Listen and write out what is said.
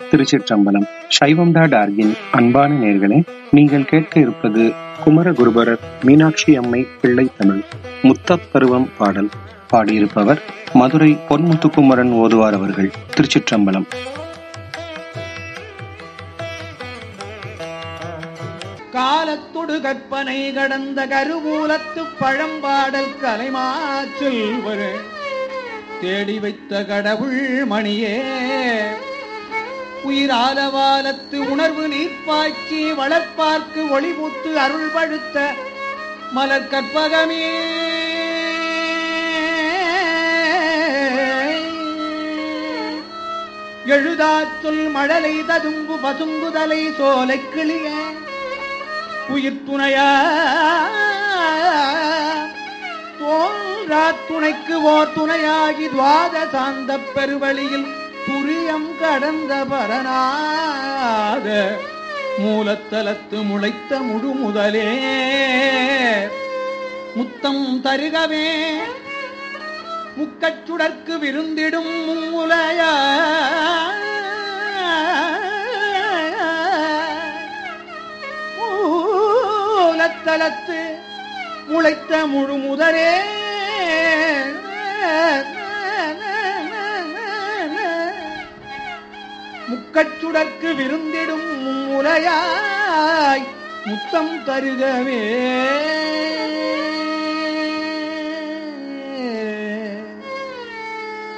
திருச்சிற்றம்பலம் சைவம் டாட் ஆர்கின் அன்பான நேர்களே நீங்கள் கேட்க இருப்பது குமரகுருபரர் மீனாட்சி அம்மை பிள்ளை தமிழ் முத்தப் பருவம் பாடல் பாடியிருப்பவர் மதுரை பொன்முத்துக்குமரன் ஓதுவார் அவர்கள் திருச்சிற்றம்பலம் காலத்தொடு கற்பனை கடந்த கருவூலத்து பழம்பாடல் கலைமாச்செல்வர் தேடி வைத்த கடவுள் மணியே உயிராலவாலத்து உணர்வு நீர்ப்பாய்ச்சி வளர்ப்பார்க்கு ஒளிபூத்து அருள் பழுத்த மலர் கற்பகமே எழுதாச் சொல் மழலை ததும்பு பசும்புதலை சோலை கிளிய உயிர் துணையா தோன்றா துணைக்கு ஓர் துணையாகி துவாத சாந்த பெருவழியில் துரியம் கடந்த பரநாத மூலத்தலத்து முளைத்த முழு முதலே முத்தம் தருகவே முக்கச்சுடற்கு விருந்திடும் மும்முலையா மூலத்தலத்து முளைத்த முழு முதரே முக்கச்சுடற்கு விருந்திடும் மும்முலையாய் முத்தம் தருகவே